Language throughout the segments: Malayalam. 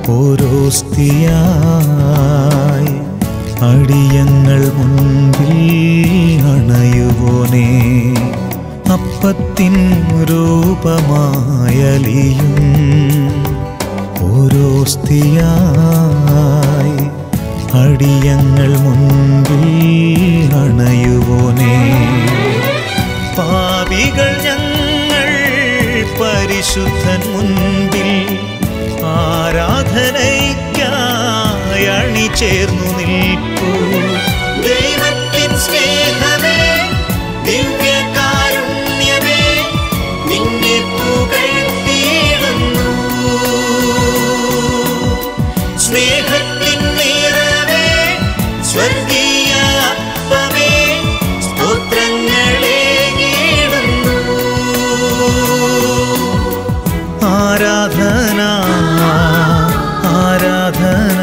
ഓരോസ്തിയായി അടിയങ്ങൾ മുൻപിൽ അണയുവോനേ അപ്പത്തിൻ രൂപമായലിയും ഓരോസ്തിയായി അടിയങ്ങൾ മുൻപിൽ അണയുവോനേ പാപികൾ ഞങ്ങൾ പരിശുദ്ധൻ മുൻപിൽ ആരാധനയ്ക്കായി അണിചേർന്നു നിൽപ്പൂ ദൈവത്തിൻ സ്നേഹമേ ദിവ്യകാരുണ്യമേ നിന്നെ പുകഴ്ത്തിയിടുന്നു സ്നേഹത്തിൻ നിറവേ സ്വർഗീയ അപ്പമേ സ്തോത്രങ്ങളെ ആരാധന ആരാധന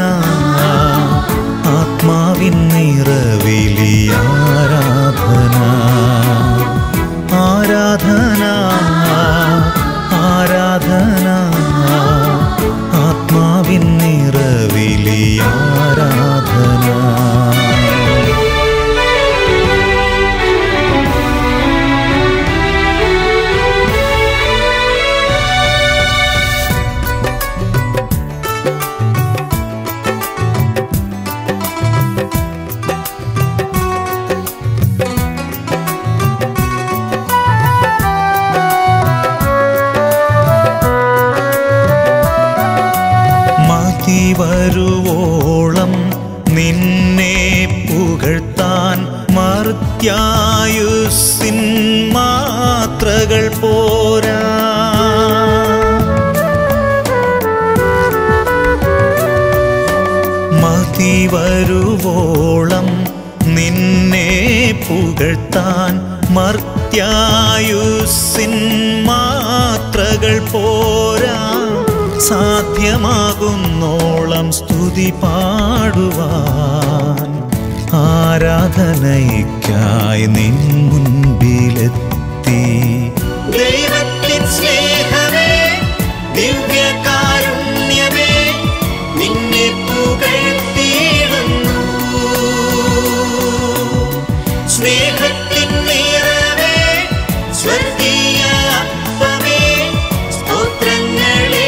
ആത്മാവിൻ നിറവിലി ആരാധന ആരാധന ആരാധന ആത്മാവിൻ നിറവിലി ആരാധന മതി വരുവോളം നിന്നെ പുകഴ്ത്താൻ മർത്യായുസിൻ മാത്രകൾ പോരാ മതി വരുവോളം നിന്നെ പുകഴ്ത്താൻ മർത്യായുസിൻ മാത്രകൾ പോരാ സാധ്യമാകുന്നോളം സ്തുതി പാടുവാൻ ആരാധനയ്ക്കായി നിൻ മുൻപിലെത്തി ദൈവത്തിൻ സ്നേഹമേ ദിവ്യകാരുണ്യമേ നിന്നെ പുകഴ്ത്തിയിടുന്നു സ്നേഹത്തിൻ നിറവേ സ്വർഗീയ അപ്പമേ സ്തോത്രങ്ങളെ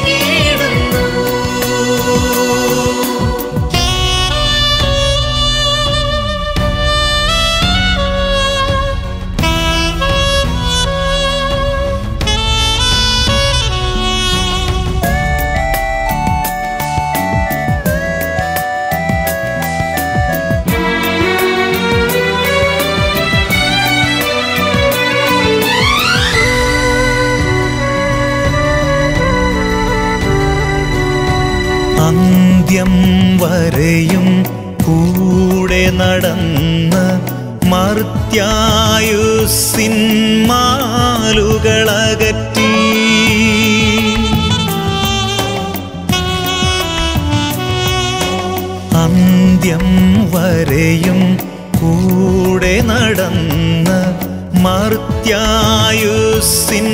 അന്ത്യം വരെയും കൂടെ നടന്ന് മർത്യായുസിൻ മാലുകളകറ്റി അന്ത്യം വരെയും കൂടെ നടന്ന് മർത്യായുസിൻ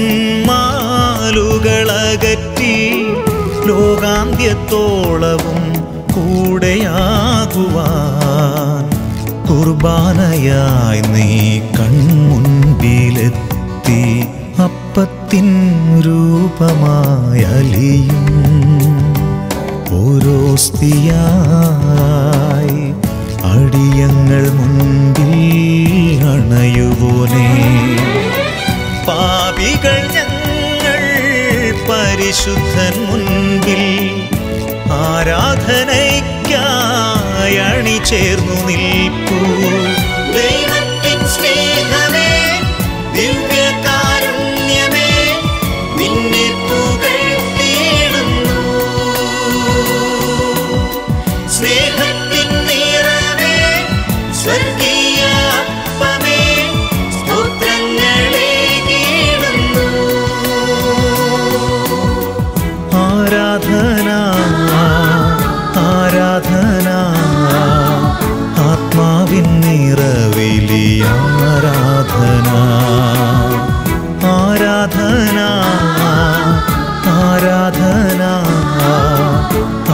മാലുകളകറ്റി ലോകാന്ത്യത്തോളവും കൂടെയാകുവാൻ കുർബാനയായി നീ കൺമുൻപിലെത്തി അപ്പത്തിൻ രൂപമായി അലിയും ഓരോസ്തിയായി അടിയങ്ങൾ മുൻപിൽ അണയുവോനേ പാപികൾ ഞങ്ങൾ പരിശുദ്ധൻ മുൻപിൽ ആരാധനയ്ക്കായി അണിചേർന്നു നിൽപ്പൂ ദൈവത്തിൻ സ്നേഹമേ ദിവ്യകാരുണ്യമേ നിന്നെ പുകഴ്ത്തിയിടുന്നു സ്നേഹത്തിൻ നിറവേ സ്വർഗീയ അപ്പമേ സ്തോത്രങ്ങളെ ആരാധന ആരാധന ആത്മാവിൻ നിറവിലി ആരാധന ആരാധന ആരാധന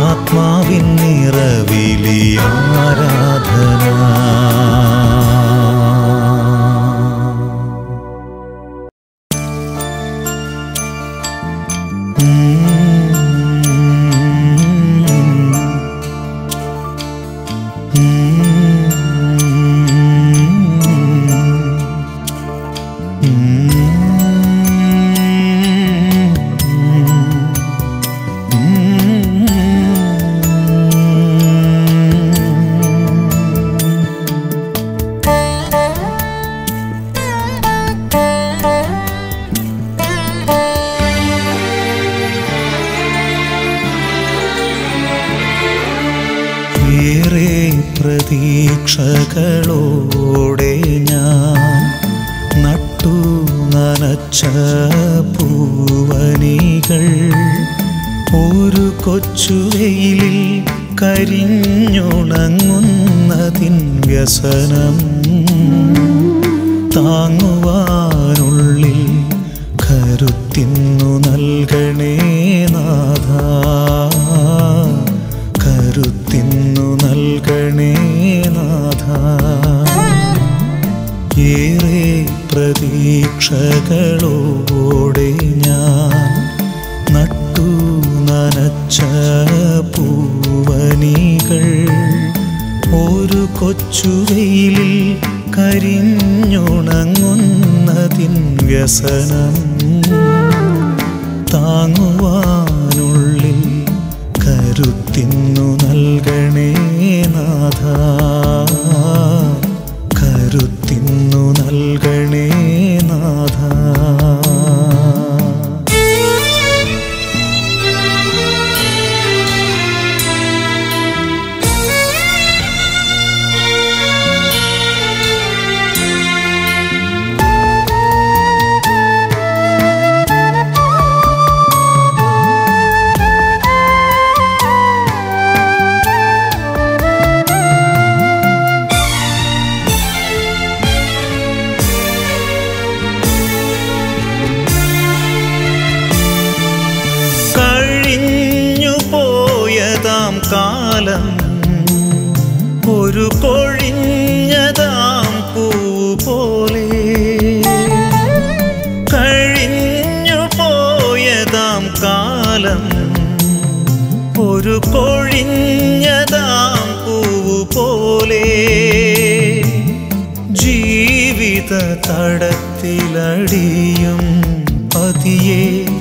പ്രതീക്ഷകളോടെ ഞാൻ നട്ടു നനച്ച പൂവനികൾ ഒരു കൊച്ചുവെയിലിൽ കരിഞ്ഞുണങ്ങുന്നതിൻ വ്യസനം താങ്ങുവാനുള്ളിൽ കരുത്തിന്നു നൽകണേ നാഥ കരുത്തിന്നു നൽകണേ നാഥ ഏറെ പ്രതീക്ഷകളോടെ ഞാൻ നട്ടു നനച്ച പൂവനികൾ ഒരു കൊച്ചുവെയിലിൽ കരിഞ്ഞുണങ്ങുന്നതിൻ വ്യസനം താങ്ങുവാനുള്ളിൽ കരുത്തിന്നു നൽകണേ നാഥ കരുത്തിന്നു നൽകണേ നാഥ കഴിഞ്ഞു പോയതാം കാലം ഒരു കൊഴിഞ്ഞതാം പൂ പോലെ കഴിഞ്ഞു പോയതാം കാലം ഒരു കൊഴിഞ്ഞതാം പൂ പോലെ ജീവിത തടത്തിലടിയും പതിയെ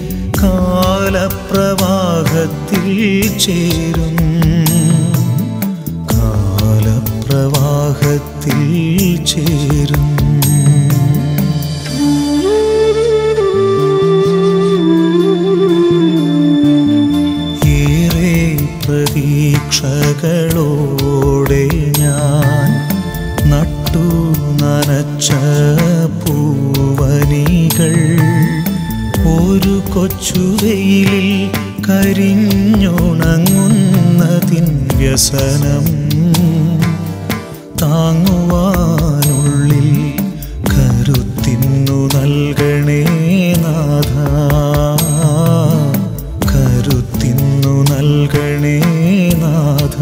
കാലപ്രവാഹത്തിൽ ചേരും കാലപ്രവാഹത്തിൽ ചേരും ഏറെ പ്രതീക്ഷകളോടെ ഞാൻ നട്ടു നനച്ച പൂവനികൾ ഒരു കൊച്ചുവെയിലിൽ കരിഞ്ഞുണങ്ങുന്നതിൻ വ്യസനം താങ്ങുവാനുള്ളിൽ കരുത്തിന്നു നൽകണേ നാഥ കരുത്തിന്നു നൽകണേ നാഥ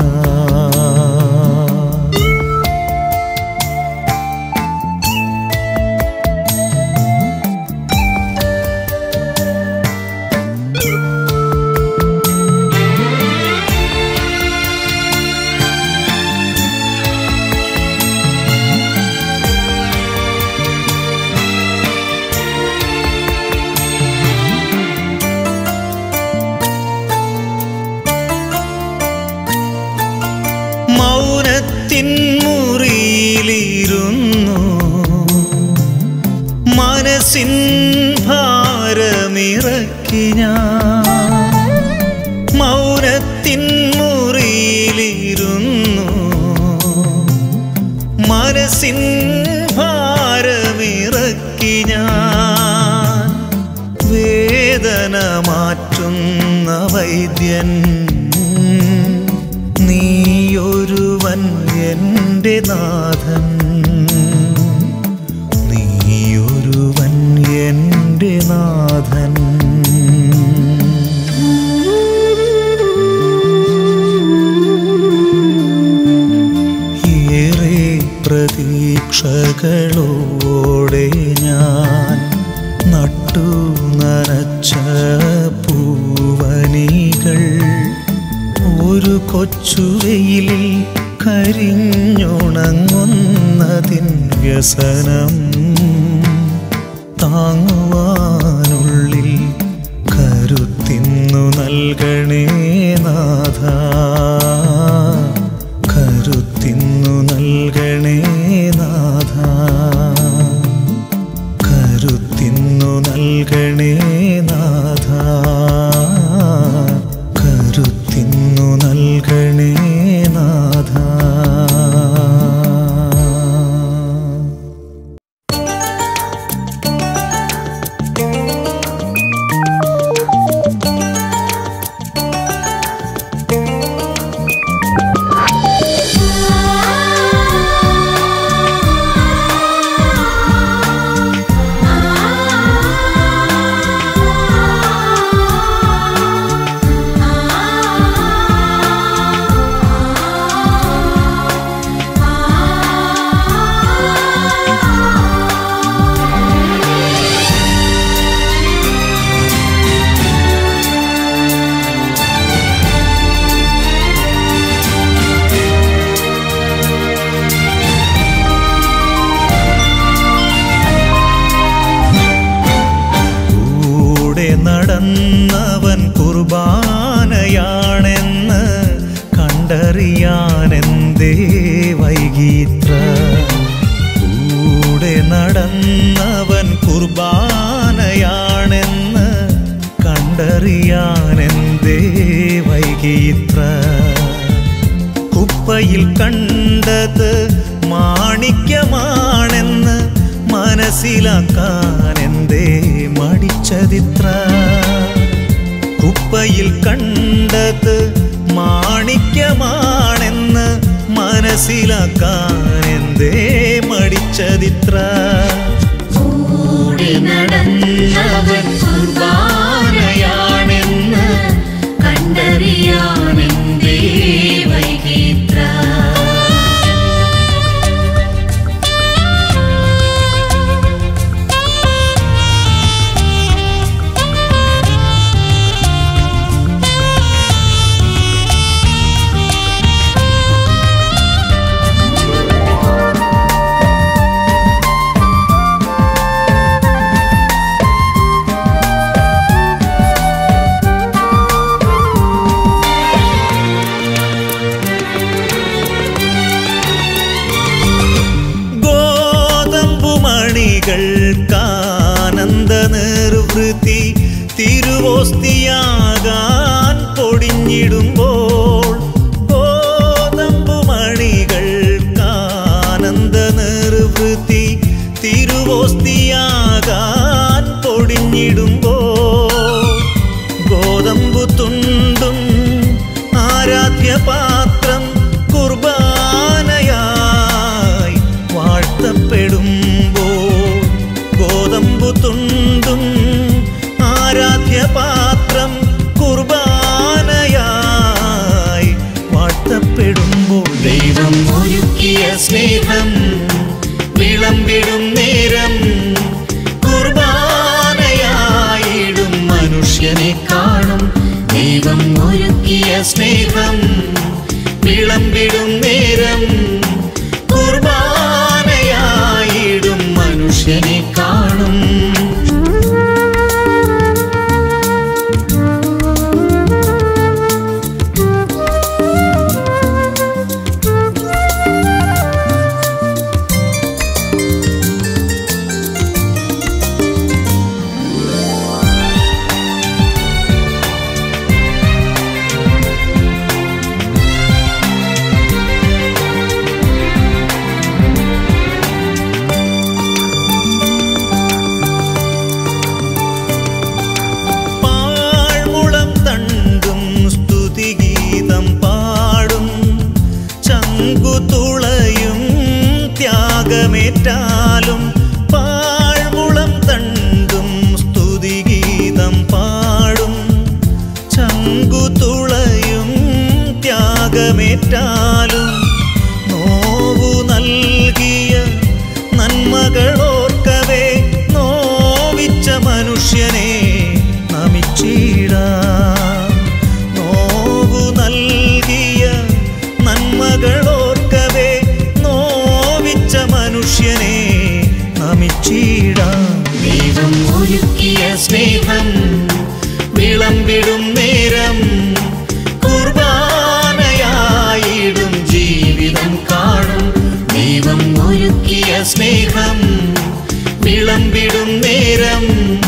മൗനത്തിൻ മുറിയിലിരുന്നു മനസ്സിൻ ഭാരമിറക്കി ഞാൻ മൗനത്തിൻ മുറിയിലിരുന്നു മനസ്സിൻ ഭാരമിറക്കി ഞാൻ വേദന മാറ്റുന്ന വൈദ്യൻ നീയൊരുവൻ എൻ്റെ നാഥൻ നീയൊരുവൻ എൻ്റെ നാഥൻ ഏറെ പ്രതീക്ഷകളോടെ ഞാൻ നട്ടു നനച്ച പൂവനികൾ ഒരു കൊച്ചുവെയിലിൽ കരിഞ്ഞുണങ്ങുന്നതിൻ വ്യസനം താങ്ങുവാനുള്ളിൽ കരുത്തിന്നു നൽകണേ നാഥ കരുത്തിന്നു നൽകണേ നാഥ കരുത്തിന്നു നൽകണേ നാഥ കരുത്തിന്നു നൽകണേ നാഥ കണ്ടറിയാനെന്തേ വൈകിത്ര കൂടെ നടന്നവൻ കുർബാനയാണെന്ന് കണ്ടറിയാനെന്തേ വൈകിത്ര കുപ്പയിൽ കണ്ടത് മാണിക്യമാണെന്ന് മനസ്സിലാക്കാൻ എന്തേ മടിച്ചതിത്ര കുപ്പയിൽ കണ്ടത് മാണിക്യമാണെന്ന് മനസ്സിലാക്കാൻ എന്തേ മടിച്ചതിത്ര കൂടെ നടന്നവൻ കുർബാനയാണെന്ന് കണ്ടറിയാനെന്തേ വൈകിത്ര ഗോതമ്പുമണികൾക്കാനന്ദ നിർവൃത്തി തിരുവോസ്തിയാകാൻ പൊടിഞ്ഞിടുമ്പോൾ ഗോതമ്പുമണികൾക്കാനന്ദ നിർവൃത്തി തിരുവോസ്തിയാകാൻ പൊടിഞ്ഞിടുമ്പോൾ ഗോതമ്പു തുണ്ടും ആരാധ്യപാത്രം കുർബാനയായി വാഴ്ത്തപ്പെടുമ്പോൾ ഗോതമ്പു തുണ്ടും ആരാധ്യപാത്രം കുർബാനയായി വാഴ്ത്തപ്പെടുമ്പോൾ ദൈവം ഒരുക്കിയ സ്നേഹം വിളമ്പിടും നേരം കുർബാനയായിടും മനുഷ്യനെ കാണും ദൈവം ഒരുക്കിയ സ്നേഹം വിളമ്പിടും നേരം കുർബാനയായിടും മനുഷ്യനെ കാണും പാഴ്മുളം തണ്ടും സ്തുതിഗീതം പാടും ചങ്കുതുളയും ത്യാഗമേറ്റാലും പാഴ്മുളം തണ്ടും സ്തുതിഗീതം പാടും ചങ്കുതുളയും ത്യാഗമേറ്റാലും നോവു നൽകിയ നന്മകളോർക്കവേ നോവിച്ച മനുഷ്യനെ നമിച്ചിടാം നോവു നൽകിയ നന്മകളോർക്കവേ നോവിച്ച മനുഷ്യനെ നമിച്ചിടാം ദൈവം ഒരുക്കിയ സ്നേഹം വിളമ്പിടും നേരം കുർബാനയായിടും ജീവിതം കാണും ദൈവം ഒരുക്കിയ സ്നേഹം വിളമ്പിടും നേരം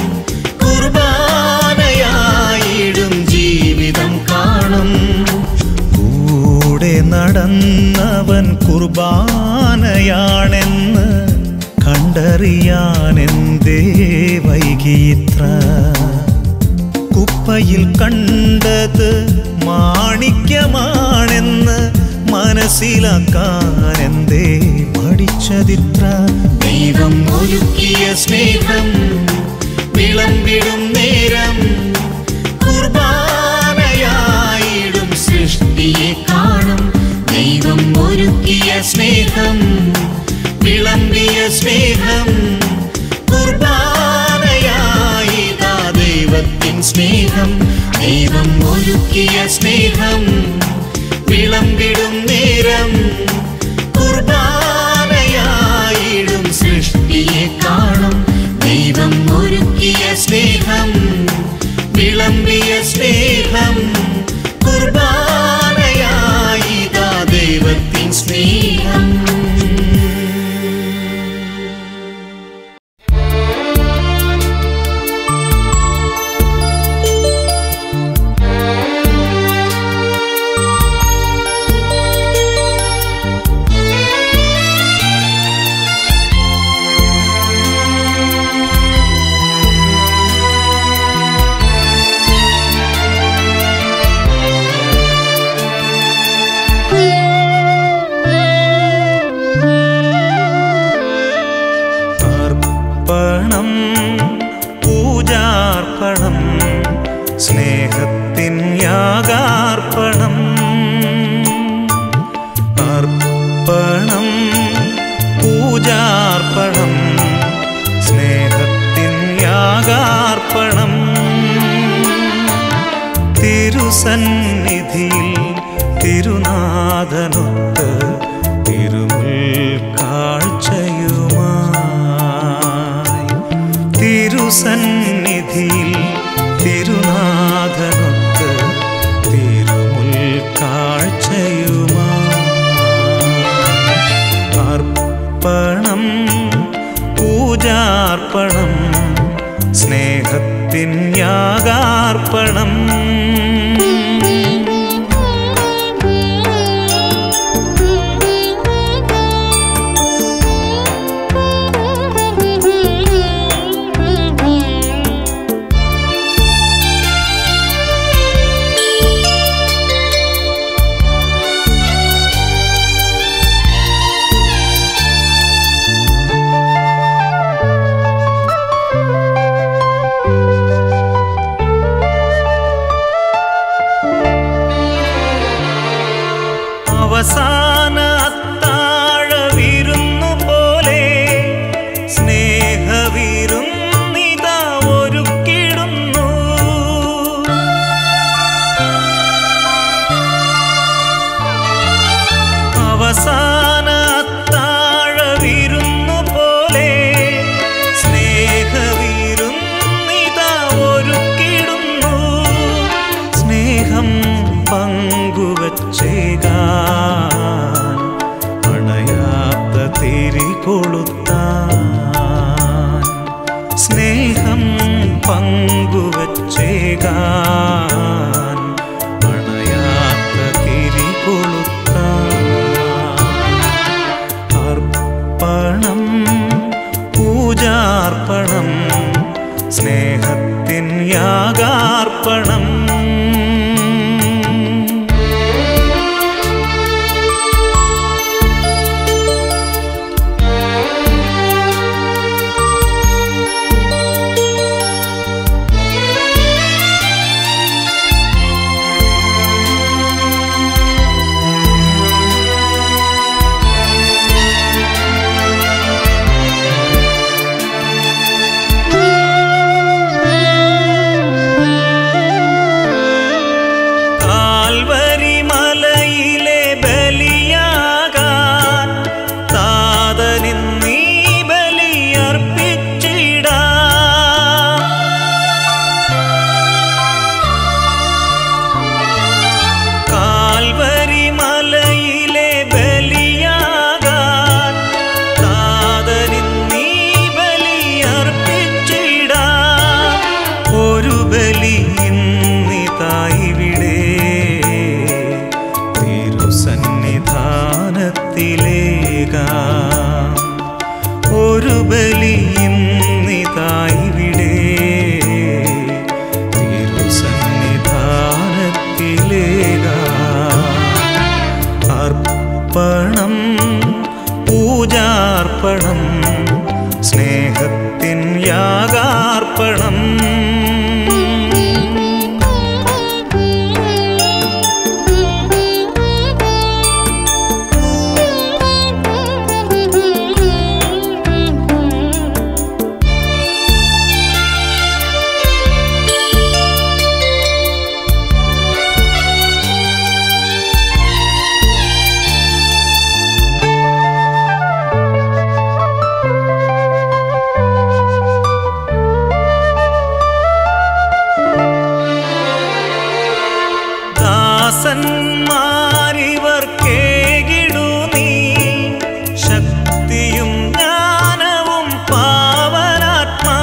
കുർബാനയായിടും ജീവിതം കാണും കൂടെ നടന്നവൻ കുർബാനയാണെന്ന് കണ്ടറിയാനെന്തേ വൈകിത്ര കുപ്പയിൽ കണ്ടത് മാണിക്യമാണെന്ന് മനസ്സിലാക്കാൻ എന്തേ മടിച്ചതിത്ര ദൈവം ഒരുക്കിയ സ്നേഹം വിളമ്പിടും നേരം കുർബാനയായിടും സൃഷ്ടിയെ കാണും ദൈവം ഒരുക്കിയ സ്നേഹം വിളമ്പിയ സ്നേഹം കുർബാനയായിതാ ദൈവത്തിൻ സ്നേഹം ദൈവം ഒരുക്കിയ സ്നേഹം വിളമ്പിടും നേരം കുർബാനയായിടും സൃഷ്ടിയെ കാണും ദൈവം ഒരുക്കിയ സ്നേഹം വിളമ്പിയ സ്നേഹം കുർബാനയായിതാ പൂജാർപ്പണം സ്നേഹത്തിൻ യാഗാർപ്പണം തിരുസന്നിധിയിൽ തിരുനാഥനൊത്ത് തിരുമുൽ കാഴ്ചയുമായി തിരുസന്നിധിയിൽ തിരുനാഥനൊത്ത് തിരുമുൽ കാഴ്ചയുമായി അർപ്പണം പൂജാർപ്പണം സ്നേഹത്തിൻ യാഗാർപ്പണം അവസാന അത്താഴ വിരുന്നു പോലെ സ്നേഹവിരുന്നിതാ ഒരുക്കിടുന്നു അവസാന അത്താഴ വിരുന്നു പോലെ സ്നേഹവിരുന്നിതാ ഒരുക്കിടുന്നു സ്നേഹം പങ്കുവച്ചേകാൻ അണയാത്ത തിരി കൊളുത്താൻ സ്നേഹം പങ്കുവച്ചേകാൻ അണയാത്ത തിരി കൊളുത്താൻ അർപ്പണം പൂജാർപ്പണം സ്നേഹത്തിൻ യാഗാർപ്പണം കാൽവരി മലയിലെ ബലിയാകാൻ താതനിന്നീ ബലിയർപ്പിച്ചിടാം കാൽവരി മലയിലെ ബലിയാകാൻ താതനിന്നീ ബലിയർപ്പിച്ചിടാം ഒരു ബലി ഇന്നിതായിവിടെ തിരുസന്നിധാനത്തിലേകാം ഒരു ബലി ഇന്നിതായിവിടെ തിരുസന്നിധാനത്തിലേകാം അർപ്പണം പൂജാർപ്പണം സ്നേഹത്തിൻ യാഗാർപ്പണം ദാസന്മാരിവർക്കേകിടു നീ ശക്തിയും ജ്ഞാനവും പാവനാത്മാ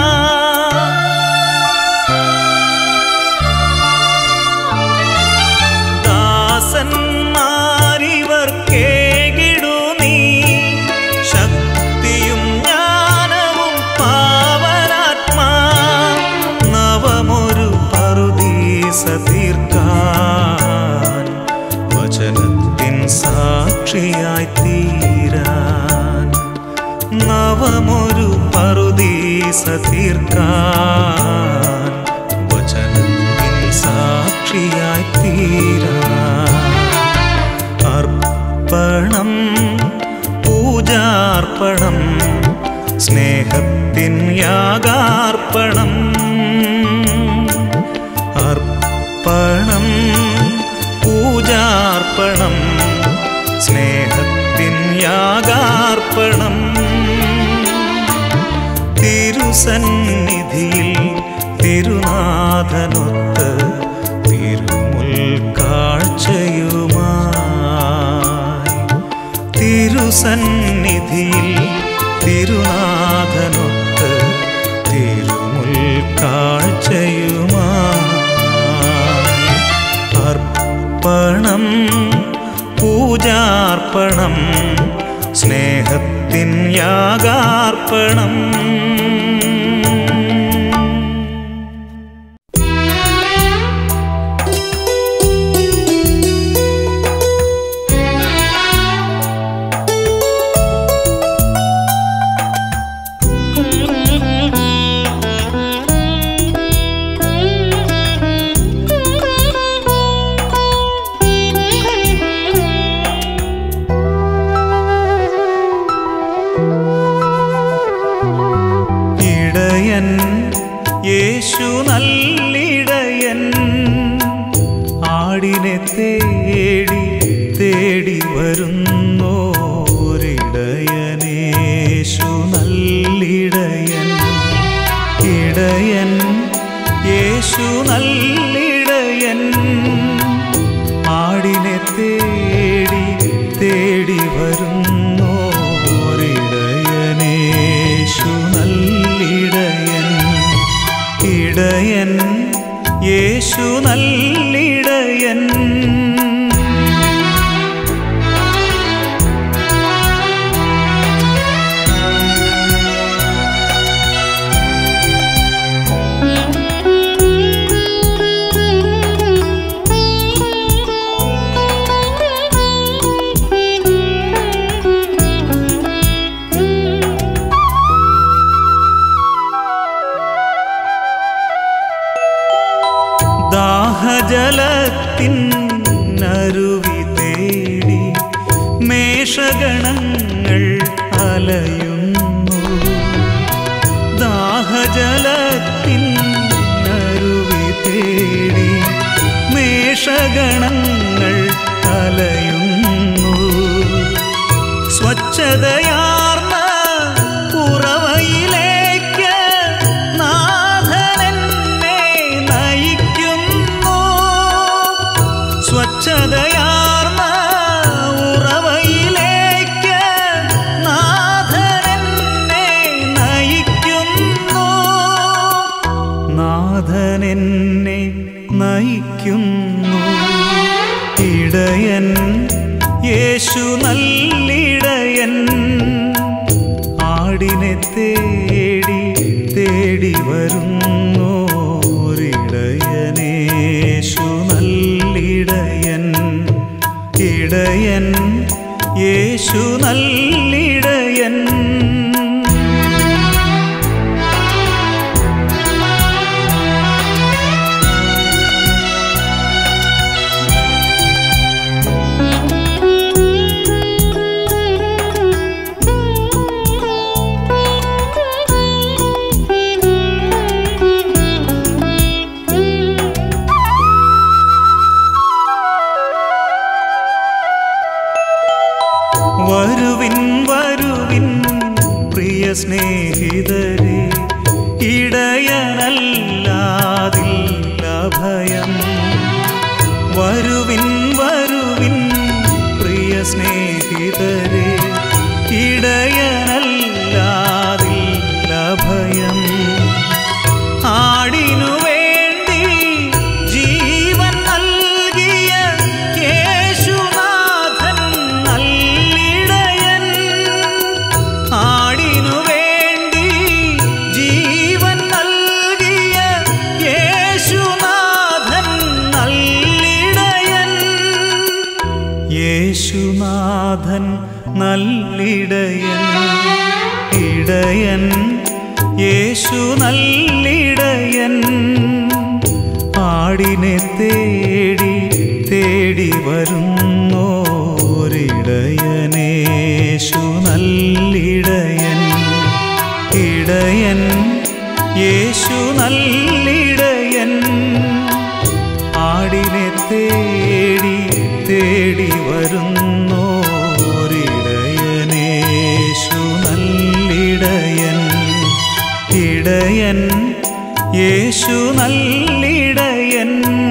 ദാസന്മാരിവർക്കേകിടു നീ ശക്തിയും ജ്ഞാനവും പാവനാത്മാ നവമൊരു പറുദീസ തീർക്കാൻ വചനത്തിൻ സാക്ഷിയായി തീരാൻ നവമൊരു പറുദീസ തീർക്കാൻ വചനത്തിൻ സാക്ഷിയായി തീരാൻ അർപ്പണം പൂജാർപ്പണം യാഗാർപ്പണം സ്നേഹത്തിൻ യാഗാർപ്പണം അർപ്പണം പൂജാർപ്പണം സ്നേഹത്തിൻ യാഗാർപ്പണം തിരുസന്നിധിയിൽ തിരുനാഥനൊത്ത് തിരുമുൽ കാഴ്ചയുമായി തിരുസന്നിധിയിൽ തിരുനാഥനൊത്ത് തിരുമുൽ കാഴ്ചയുമായി അർപ്പണം പൂജാർപ്പണം സ്നേഹത്തിൻ യാഗാർപ്പണം ഇടയൻ യേശു നല്ലിടയൻ ആടിനെ തേടി തേടി വരുന്നോരിടയനേശു നല്ലിടയൻ ഇടയൻ യേശു നല്ലിടയൻ ആടിനെ തേടി തേടി വരുന്നോരിടയനേശു നല്ലിടയൻ ഇടയൻ യേശു നല്ലിടയൻ ദാഹജലത്തിൻ അരുവി തേടി മേഷഗണങ്ങൾ അലയുന്നു ദാഹജലത്തിൻ അരുവി തേടി മേഷഗണങ്ങൾ അലയുന്നു സ്വച്ഛതയാർന്ന ഉറവയിലേക്ക് നാഥനെന്നെ നയിക്കുന്നു സ്വച്ഛതയാർന്ന ഉറവയിലേക്ക് നാഥനെന്നെ നയിക്കുന്നു നാഥനെന്നെ നയിക്കുന്നു ഇടയൻ യേശു നല്ലിടയൻ ആടിനെ തേടി തേടി വരുന്നോരിടയനേശു നല്ലിടയൻ ഇടയൻ യേശു നല്ലിടയൻ വരുവിൻ വരുവിൻ പ്രിയ സ്നേഹിതരെ ഇടയനല്ലാതില്ല ഭയം വരുവിൻ വരുവിൻ പ്രിയ സ്നേഹിതരെ ഇടയനല്ലാതില്ല ഭയം ആടിനു വേണ്ടി ജീവൻ നൽകിയ യേശുനാഥൻ നല്ലിടയൻ ആടിനു വേണ്ടി ജീവൻ നൽകിയ യേശുനാഥൻ നല്ലിടയൻ യേശുനാഥൻ നല്ലിടയൻ ഇടയൻ യേശു നല്ലിടയൻ ആടിനെ തേടി തേടി വരുന്നോരിടയനേശു ഇടയനേശു നല്ലിടയൻ ഇടയൻ യേശു നല്ലിടയൻ ആടിനെ തേടി തേടി വരുന്നോരിടയനേശു നല്ലിടയൻ ഇടയൻ യേശു നല്ലിടയൻ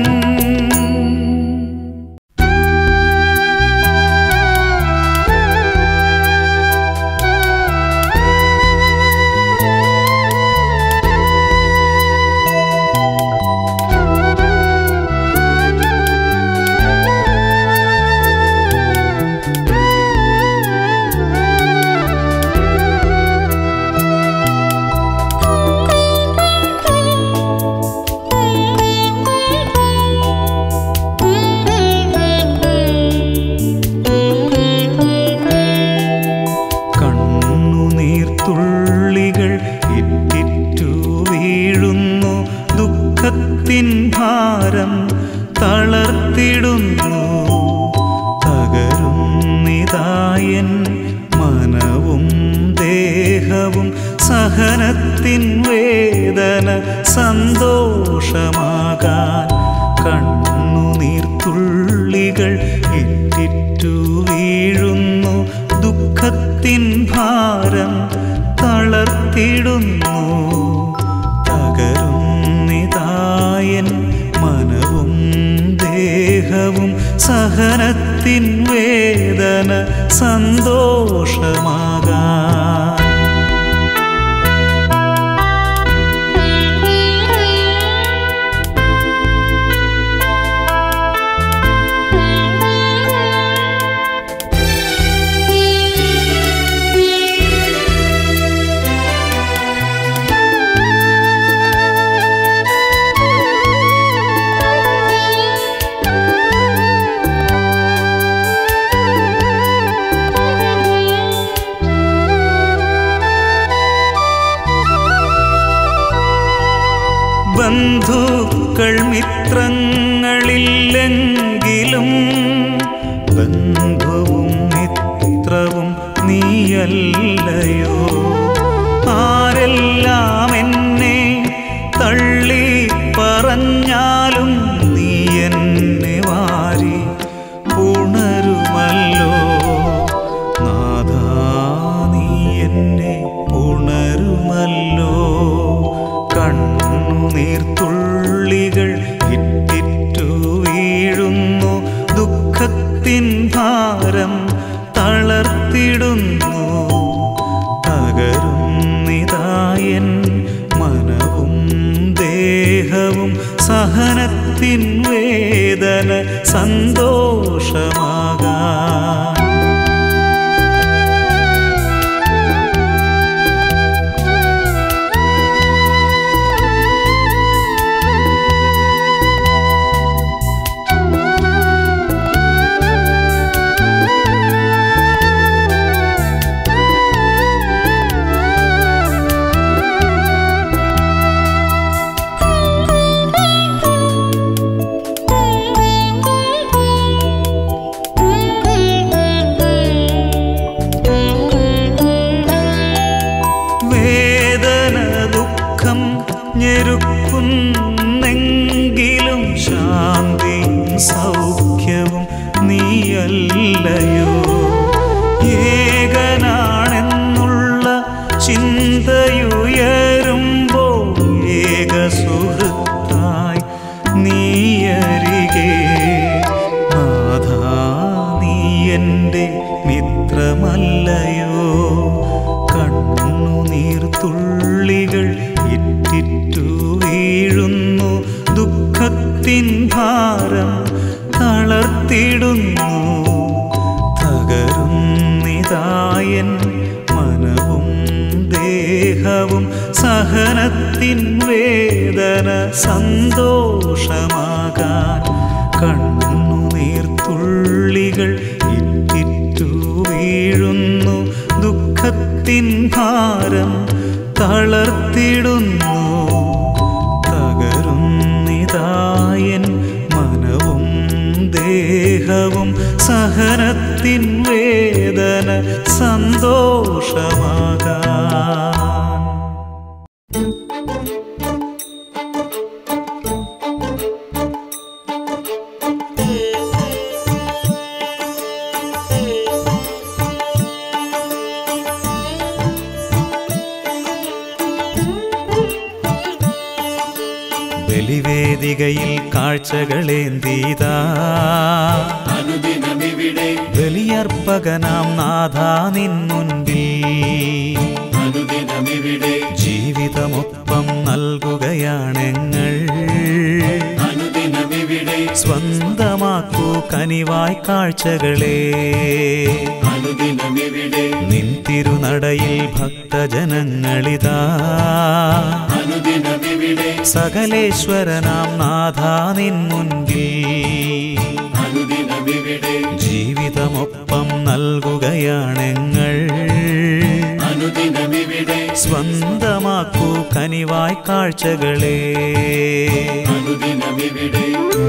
കണ്ണുനീർത്തുള്ളികൾ ഇറ്റിറ്റു വീഴുന്നു ദുഃഖത്തിൻ ഭാരം തളർത്തിടുന്നു തകരുന്നിതായൻ മനവും ദേഹവും സഹനത്തിൻ വേദന സന്തോഷമാകാൻ കണ്ണുനീർത്തുള്ളികൾ ഇറ്റിറ്റു വീഴുന്നു ദുഃഖത്തിൻ ഭാരം തളർത്തിടുന്നു തകരുന്നിതായൻ മനവും ദേഹവും സഹനത്തിൻ വേദന സന്തോഷമാകാൻ ബന്ധുക്കൾ മിത്രങ്ങളില്ലെങ്കിലും ബന്ധുവും മിത്രവും നീയല്ലയോ ആരെല്ലാം എന്നെ തള്ളി പറഞ്ഞാലും നീ എന്നെ വാരി ഉണരുമല്ലോ നാഥാ നീ എന്നെ ഉണരുമല്ലോ കണ്ണുനീർത്തുള്ളികൾ ഇറ്റിറ്റു വീഴുന്നു ദുഃഖത്തിൻ ഭാരം തളർത്തിടുന്നു തകരുന്നിതായൻ മനവും ദേഹവും സഹനത്തിൻ വേദന സന്തോഷമാകാൻ വേദന ദുഃഖം ഞെരുക്കുന്നെങ്കിലും ശാന്തിയും സൗഖ്യവും നീയല്ലയോ ഏകനാണെന്നുള്ള ചിന്തയുയരുമ്പോൾ ഏക സുഹൃത്തായി നീയരികെ നാഥാ നീ എൻ്റെ മിത്രമല്ലയോ കണ്ണുനീർത്തുള്ളികൾ ഇറ്റിറ്റു വീഴുന്നു ദുഃഖത്തിൻ ഭാരം തളർത്തിടുന്നു തകരുന്നിതായൻ മനവും ദേഹവും സഹനത്തിൻ വേദന സന്തോഷമാകാൻ കണ്ണുനീർത്തുള്ളികൾ ഇറ്റിറ്റു വീഴുന്നു ദുഃഖത്തിൻ ഭാരം തളർത്തിടുന്നു തകരുന്നിതായൻ മനവും ദേഹ സ്നേഹവും സഹനത്തിൻ വേദന സന്തോഷമാകാൻ ബലിവേദികയിൽ കാഴ്ചകളേന്തീതാ അനുദിനമിവിടെ ബലിയർപ്പകനാം നാഥ നിൻ മുൻപിൽ അനുദിനമിവിടെ ജീവിതമൊപ്പം നൽകുകയാണെങ്ങൾ അനുദിനമിവിടെ സ്വന്തമാക്കൂ കനിവായി കാഴ്ചകളെ അനുദിനമിവിടെ നിൻ തിരുനടയിൽ ഭക്തജനങ്ങളിതാ അനുദിനമിവിടെ സകലേശ്വരനാം നാഥ നിൻ മുൻപിൽ അനുദിനമിവിടെ ജീവിതമൊപ്പം നൽകുകയാണെങ്ങൾ അനുദിനമിവിടെ സ്വന്തമാക്കൂ കനിവായി കാഴ്ചകളെ അനുദിനമിവിടെ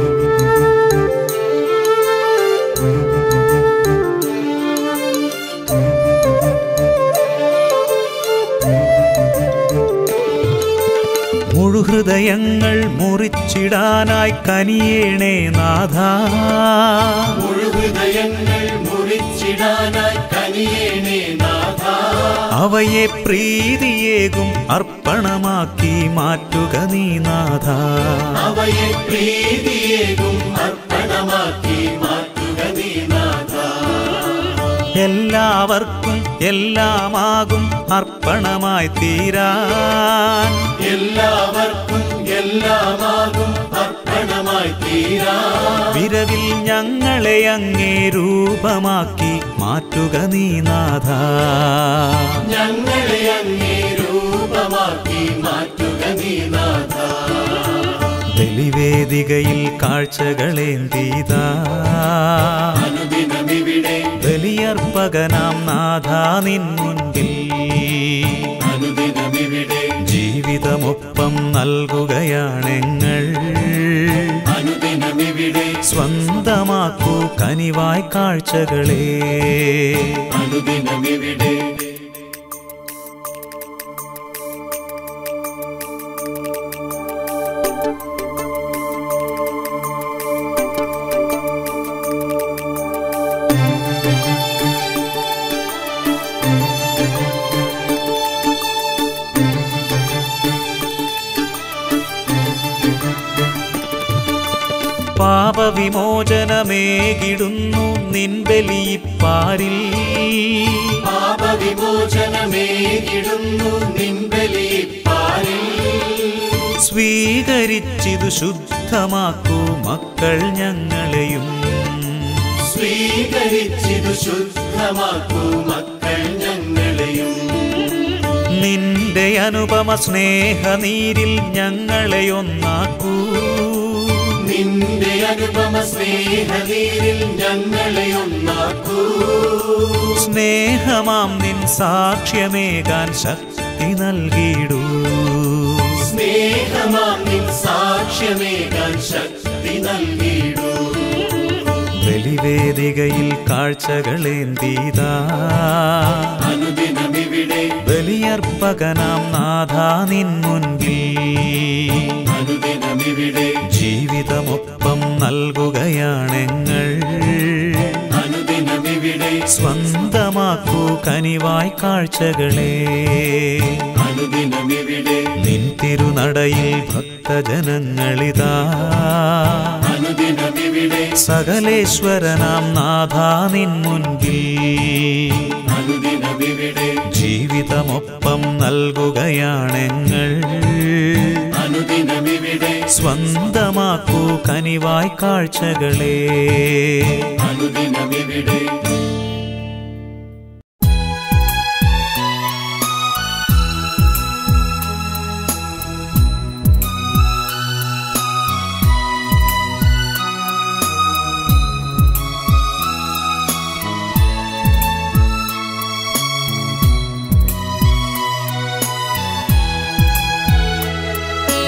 മുഴുഹൃദയങ്ങൾ മുറിച്ചിടാനായി കനിയേണേ നാഥ മുഴുഹൃദയങ്ങൾ മുറിച്ചിടാനായി കനിയേണേ നാഥ അവയെ പ്രീതിയേകും അർപ്പണമാക്കി മാറ്റുക നീ നാഥ അവയെ പ്രീതിയേകും അർപ്പണമാക്കി മാറ്റുക നീ നാഥ എല്ലാവർക്കും എല്ലാമാകും അർപ്പണമായി തീരാൻ എല്ലാവർക്കും എല്ലാമാകും അർപ്പണമായി തീരാ വിരവിൽ ഞങ്ങളെ അങ്ങേ രൂപമാക്കി മാറ്റുക നീ നാഥ ഞങ്ങളെ അങ്ങേ രൂപമാക്കി മാറ്റുക നീ നാഥ ബലിവേദികയിൽ കാഴ്ചകളേന്തീതാ അനുദിനമിവിടെ ബലിയർപ്പകനാം നാഥ നിൻ മുൻപിൽ അനുദിനമിവിടെ ജീവിതമൊപ്പം നൽകുകയാണെങ്ങൾ അനുദിനമിവിടെ സ്വന്തമാക്കൂ കനിവായി കാഴ്ചകളെ അനുദിനമിവിടെ പാപവിമോചനമേകിടുന്നു നിൻ ബലിയിപ്പാരിൽ പാപവിമോചനമേകിടുന്നു നിൻബലിപ്പാരിൽ സ്വീകരിച്ചിതു ശുദ്ധമാക്കൂ മക്കൾ ഞങ്ങളെയും സ്വീകരിച്ചിതു ശുദ്ധമാക്കൂ മക്കൾ ഞങ്ങളെയും നിന്റെ അനുപമ സ്നേഹനീരിൽ ഞങ്ങളെ ഒന്നാക്കൂ നിന്റെ അനുപമ സ്നേഹനീരിൽ ഞങ്ങളെ ഒന്നാക്കൂ സ്നേഹമാം നിൻ സാക്ഷ്യമേകാൻ ശക്തി നൽകിയിടൂ സ്നേഹമാം നിൻ സാക്ഷ്യമേകാൻ ശക്തി നൽകിയിടൂ ബലിവേദികയിൽ കാഴ്ചകളേന്തീതാ അനുദിനമിവിടെ ബലിയർപ്പകനാം നാഥ നിൻ മുൻപിൽ അനുദിനമിവിടെ ജീവിതമൊപ്പം നൽകുകയാണെങ്ങൾ അനുദിനമിവിടെ സ്വന്തമാക്കൂ കനിവായി കാഴ്ചകളെ അനുദിനമിവിടെ നിൻ തിരുനടയിൽ ഭക്തജനങ്ങളിതാ അനുദിനമിവിടെ സകലേശ്വരനാം നാഥ നിൻ മുൻപിൽ അനുദിനമിവിടെ ജീവിതമൊപ്പം നൽകുകയാണെങ്ങൾ അനുദിനമിവിടെ സ്വന്തമാക്കൂ കനിവായി കാഴ്ചകളെ അനുദിനമിവിടെ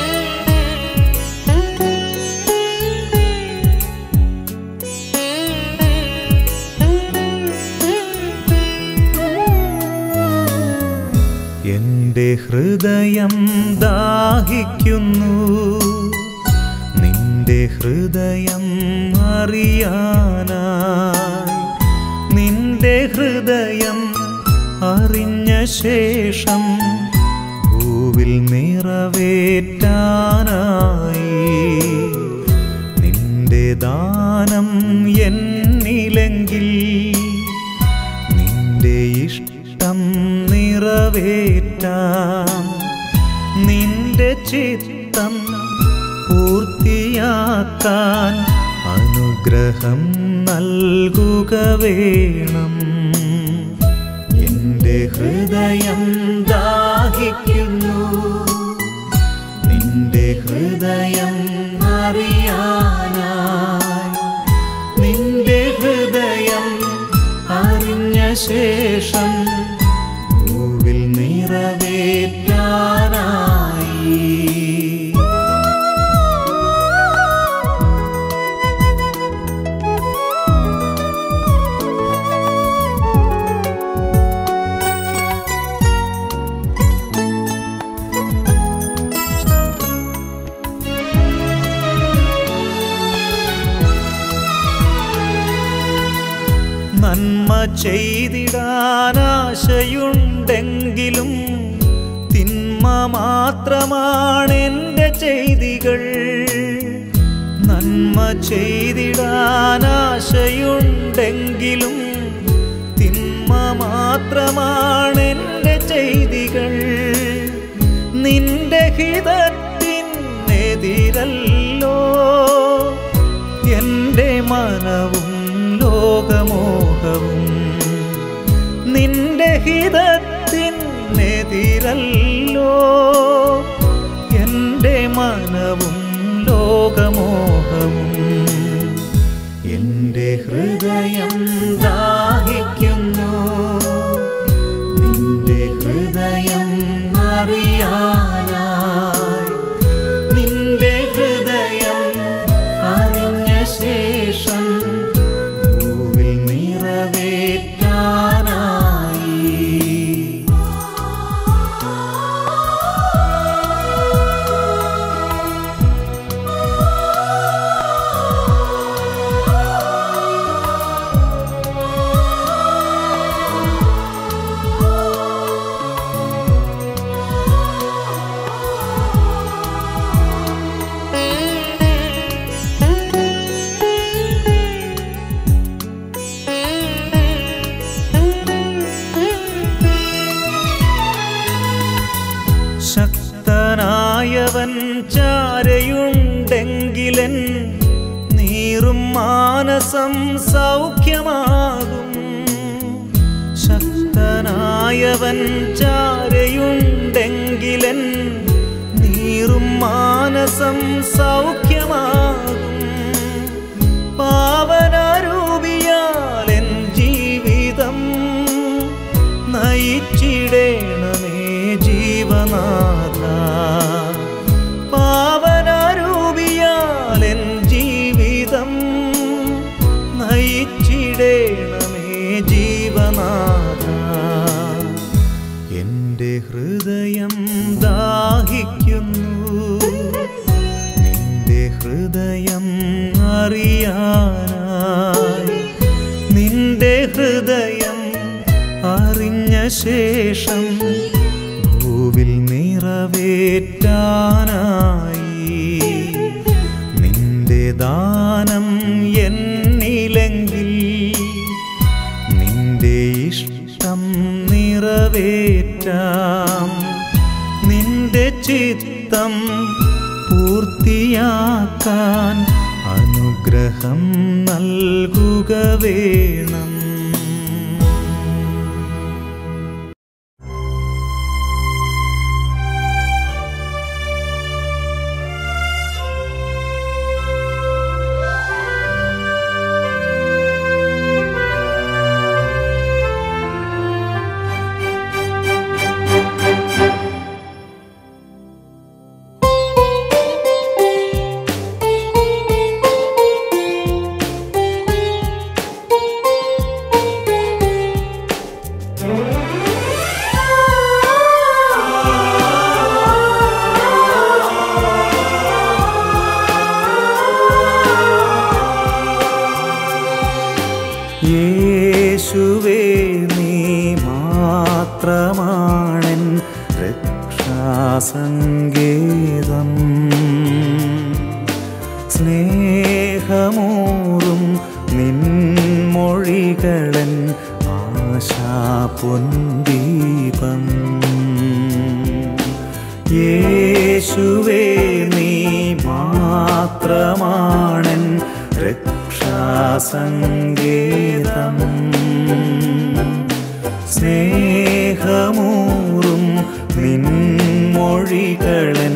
Thank you. ഹൃദയം ദാഹിക്കുന്നു നിന്റെ ഹൃദയം അറിയാനായി നിന്റെ ഹൃദയം അറിഞ്ഞ ശേഷം ഭൂവിൽ നിറവേറ്റാനായി നിന്റെ ദാനം എന്നിലെങ്കിൽ നിന്റെ ഇഷ്ടം നിറവേറ്റാം നിന്റെ ചിത്തം പൂർത്തിയാക്കാൻ അനുഗ്രഹം നൽകുക വേണം എന്റെ ഹൃദയം ദാഹിക്കുന്നു നിന്റെ ഹൃദയം അറിയാനായി നിന്റെ ഹൃദയം അറിഞ്ഞ ശേഷം ഭൂവിൽ നിറവേറ്റാനായി നന്മ ചെയ്തിടാനാശയുണ്ടെങ്കിലും തിന്മ മാത്രമാണെൻ്റെ ചെയ്തികൾ നന്മ ചെയ്തിടാനാശയുണ്ടെങ്കിലും തിന്മ മാത്രമാണെൻ്റെ ചെയ്തികൾ നിന്റെ ഹിതത്തിനെതിരല്ലോ എൻ്റെ മനവും ലോകമോഹവും നിന്റെ ഹിതത്തിനെതിരല്ലോ എൻ്റെ മനവും ലോകമോഹവും എൻ്റെ ഹൃദയം ദാഹിക്കുന്നു നിന്റെ ഹൃദയം അറിയാനായി നിന്റെ ഹൃദയം അറിഞ്ഞ ശേഷം ഭൂവിൽ നിറവേറ്റാനായി ശക്തനായവൻ ചാരയുണ്ടെങ്കിലൻ നീറും മാനസം സൗഖ്യമാകും ശക്തനായവൻ ചാരയുണ്ടെങ്കിലൻ നീറും മാനസം സൗഖ്യമാകും പാവനരൂപിയാൽ എൻ ജീവിതം നയിച്ചിടേണമേ ജീവനാഥ പാവനരൂപിയാൽ എൻ ജീവിതം നയിച്ചിടേണമേ ജീവനാഥ എൻ്റെ ഹൃദയം ദാഹിക്കുന്നു നിന്റെ ഹൃദയം അറിയാനായി നിന്റെ ഹൃദയം അറിഞ്ഞ ശേഷം ഭൂവിൽ നിറവേറ്റാനായി നിന്റെ ദാനം എന്നിലെങ്കിൽ നിന്റെ ഇഷ്ടം നിറവേറ്റാം നിന്റെ ചിത്തം പൂർത്തിയാക്കാൻ അനുഗ്രഹം നൽകുക വേണം ും യേശുവേ നീ മാത്രമാണൻ രക്ഷാസങ്കേതം സ്നേഹമൂറും നിൻമൊഴികളൻ ആശാപൊന്തീപം യേശുവേ നീ മാത്രമാണൻ രക്ഷാസങ്കേതം സ്നേഹമൂറും നിൻമൊഴികളൻ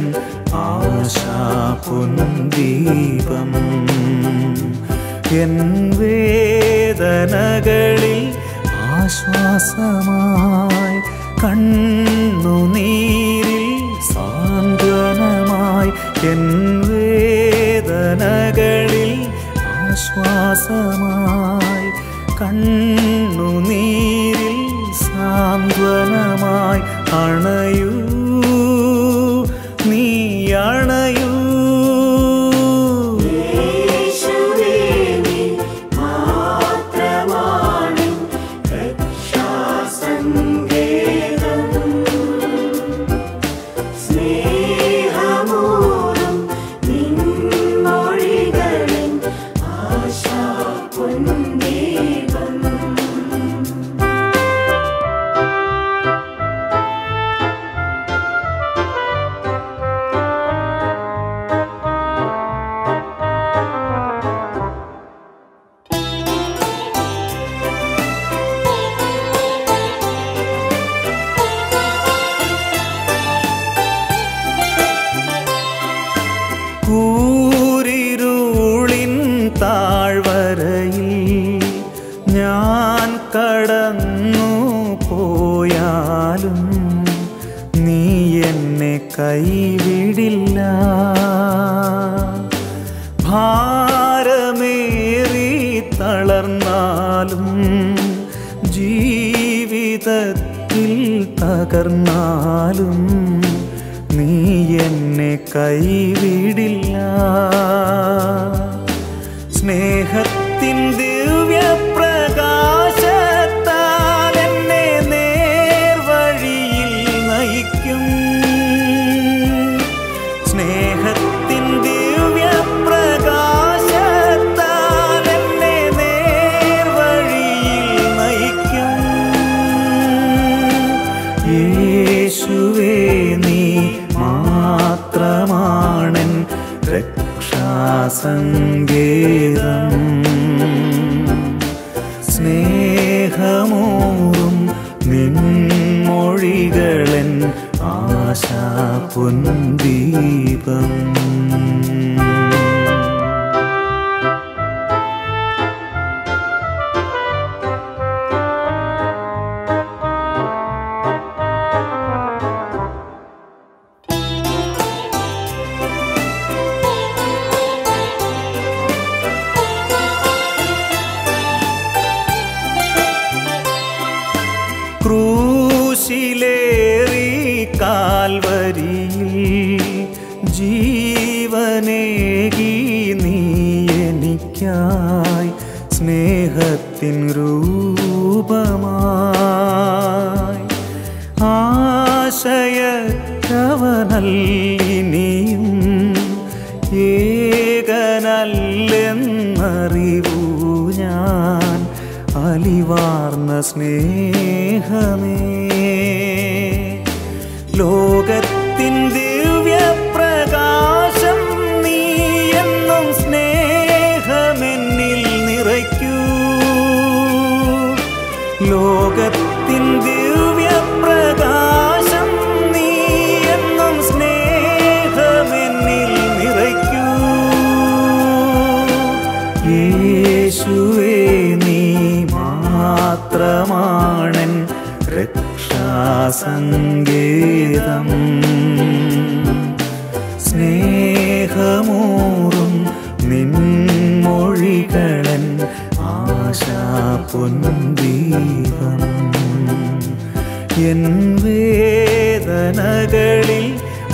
ആശാപൊന്തീപം എൻ വേദനകളിൽ ആശ്വാസമായി കണ്ണുനീരിൽ സാന്ത്വനമായി എൻ വേദനകളിൽ ആശ്വാസമായി കണ്ണുനീരിൽ സാന്ത്വനമായി അണയൂ നീ അണയൂ യേശുവേ നീ മാത്രമാണ് രക്ഷാസങ്കേതം സ്നേഹമൂറും നിൻമൊഴികളിൻ ആശാപൊന്തീപം കൂരിരുളിൻ താഴ്വരയിൽ ഞാൻ കടന്നു പോയാലും നീ എന്നെ കൈവിടില്ല ഭാരമേറി തളർന്നാലും ജീവിതത്തിൽ തകർന്നാലും നീ എന്നെ കൈവിടില്ല സ്നേഹത്തിൻ ദിവ്യപ്രകാശത്താൽ എന്നെ നേർവഴിയിൽ നയിക്കും സ്നേഹത്തിൻ ദിവ്യപ്രകാശത്താൽ എന്നെ നേർവഴിയിൽ നയിക്കും യേശുവേ നീ മാത്രമാണൻ രക്ഷാസങ്കേതം സ്നേഹമൂറും നിൻമൊഴികളൻ ആശാപൊന്തീപം ക്രൂശിലേറി കാൽവരിയിൽ ജീവനേകി നീ എനിക്കായി സ്നേഹത്തിൻ രൂപമായി ആശയക്കവനല്ലിനിയും ഏകനല്ലെന്നറിവൂ ഞാൻ അലിവാർന്ന സ്നേഹമേ ലോകത്തിൻ ദിവ്യപ്രകാശം നീ എന്നും സ്നേഹമെന്നിൽ നിറയ്ക്കൂ ലോകത്തിൻ ദിവ്യപ്രകാശം നീ എന്നും സ്നേഹമെന്നിൽ നിറയ്ക്കൂ യേശുവേ നീ മാത്രമാണൻ രക്ഷാസങ്കേതം സ്നേഹമൂറും നിൻമൊഴികളൻ ആശാപൊന്തീപം എൻ വേദനകളിൽ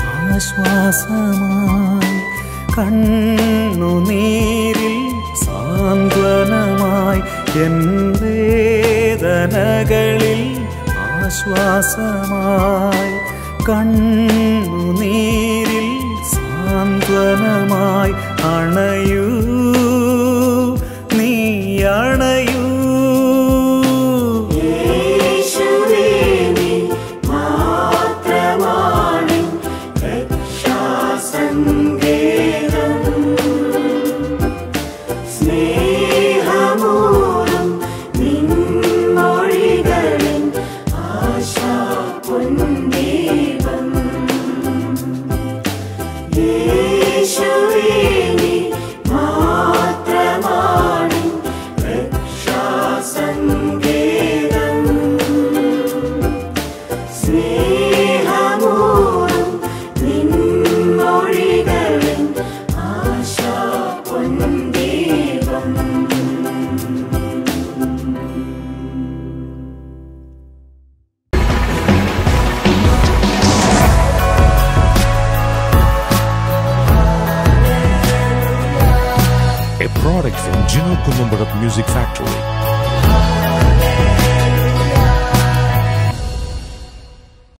ആശ്വാസമായി കണ്ണുനീരിൽ സാന്ത്വനമായി എൻ വേദനകളിൽ ആശ്വാസമായി കണ്ണുനീരിൽ സാന്ത്വനമായി അണയൂ നീ അണയൂ